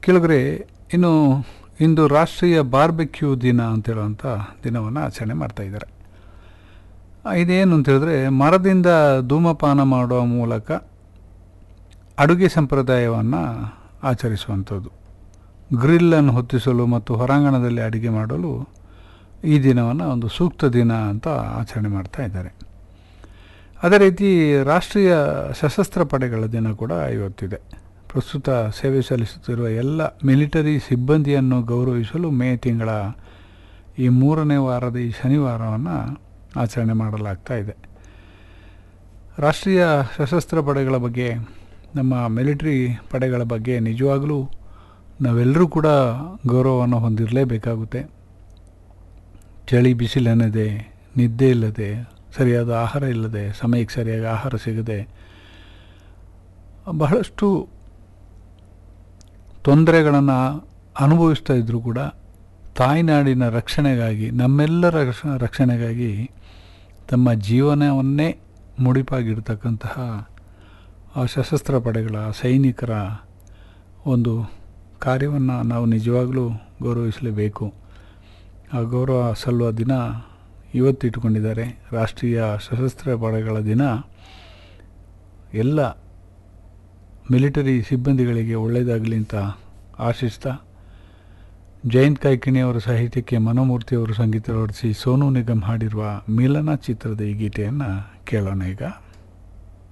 ಕೆಲವರೆ ಇನ್ನು ಇಂದು ರಾಷ್ಟ್ರೀಯ ಬಾರ್ಬೆಕ್ಯೂ ದಿನ ಅಂತೇಳುವಂಥ ದಿನವನ್ನು ಆಚರಣೆ ಮಾಡ್ತಾ ಇದ್ದಾರೆ ಆ, ಇದೇನು ಅಂತ ಹೇಳಿದ್ರೆ ಮರದಿಂದ ಧೂಮಪಾನ ಮಾಡುವ ಮೂಲಕ ಅಡುಗೆ ಸಂಪ್ರದಾಯವನ್ನು ಆಚರಿಸುವಂಥದ್ದು ಗ್ರಿಲ್ಲನ್ನು ಹೊತ್ತಿಸಲು ಮತ್ತು ಹೊರಾಂಗಣದಲ್ಲಿ ಅಡುಗೆ ಮಾಡಲು ಈ ದಿನವನ್ನು ಒಂದು ಸೂಕ್ತ ದಿನ ಅಂತ ಆಚರಣೆ ಮಾಡ್ತಾ ಇದ್ದಾರೆ ಅದೇ ರೀತಿ ರಾಷ್ಟ್ರೀಯ ಸಶಸ್ತ್ರ ಪಡೆಗಳ ದಿನ ಕೂಡ ಇವತ್ತಿದೆ ಪ್ರಸ್ತುತ ಸೇವೆ ಸಲ್ಲಿಸುತ್ತಿರುವ ಎಲ್ಲ ಮಿಲಿಟರಿ ಸಿಬ್ಬಂದಿಯನ್ನು ಗೌರವಿಸಲು ಮೇ ತಿಂಗಳ ಈ ಮೂರನೇ ವಾರದ ಈ ಶನಿವಾರವನ್ನು ಆಚರಣೆ ಮಾಡಲಾಗ್ತಾ ಇದೆ ರಾಷ್ಟ್ರೀಯ ಸಶಸ್ತ್ರ ಪಡೆಗಳ ಬಗ್ಗೆ ನಮ್ಮ ಮಿಲಿಟರಿ ಪಡೆಗಳ ಬಗ್ಗೆ ನಿಜವಾಗಲೂ ನಾವೆಲ್ಲರೂ ಕೂಡ ಗೌರವವನ್ನು ಹೊಂದಿರಲೇಬೇಕಾಗುತ್ತೆ ಚಳಿ ಬಿಸಿಲೆನ್ನದೆ ನಿದ್ದೆ ಇಲ್ಲದೆ ಸರಿಯಾದ ಆಹಾರ ಇಲ್ಲದೆ ಸಮಯಕ್ಕೆ ಸರಿಯಾಗಿ ಆಹಾರ ಸಿಗದೆ ಬಹಳಷ್ಟು ತೊಂದರೆಗಳನ್ನು ಅನುಭವಿಸ್ತಾ ಇದ್ದರೂ ಕೂಡ ತಾಯ್ನಾಡಿನ ರಕ್ಷಣೆಗಾಗಿ ನಮ್ಮೆಲ್ಲರ ರಕ್ಷ- ರಕ್ಷಣೆಗಾಗಿ ತಮ್ಮ ಜೀವನವನ್ನೇ ಮುಡಿಪಾಗಿರ್ತಕ್ಕಂತಹ ಆ ಸಶಸ್ತ್ರ ಪಡೆಗಳ ಸೈನಿಕರ ಒಂದು ಕಾರ್ಯವನ್ನು ನಾವು ನಿಜವಾಗಲೂ ಗೌರವಿಸಲೇಬೇಕು ಆ ಗೌರವ ಸಲ್ಲುವ ದಿನ ಇವತ್ತು ಇಟ್ಕೊಂಡಿದ್ದಾರೆ ರಾಷ್ಟ್ರೀಯ ಸಶಸ್ತ್ರ ಪಡೆಗಳ ದಿನ ಎಲ್ಲ ಮಿಲಿಟರಿ ಸಿಬ್ಬಂದಿಗಳಿಗೆ ಒಳ್ಳೆಯದಾಗಲಿ ಅಂತ ಆಶಿಸ್ತಾ ಜಯಂತ್ ಕಾಯ್ಕಿಣಿ ಅವರ ಸಾಹಿತ್ಯಕ್ಕೆ ಮನೋಮೂರ್ತಿ ಅವರು ಸಂಗೀತ ಹೊರಡಿಸಿ ಸೋನು ನಿಗಮ್ ಹಾಡಿರುವ ಮಿಲನ ಚಿತ್ರದ ಈ ಗೀತೆಯನ್ನು ಕೇಳೋಣ ಈಗ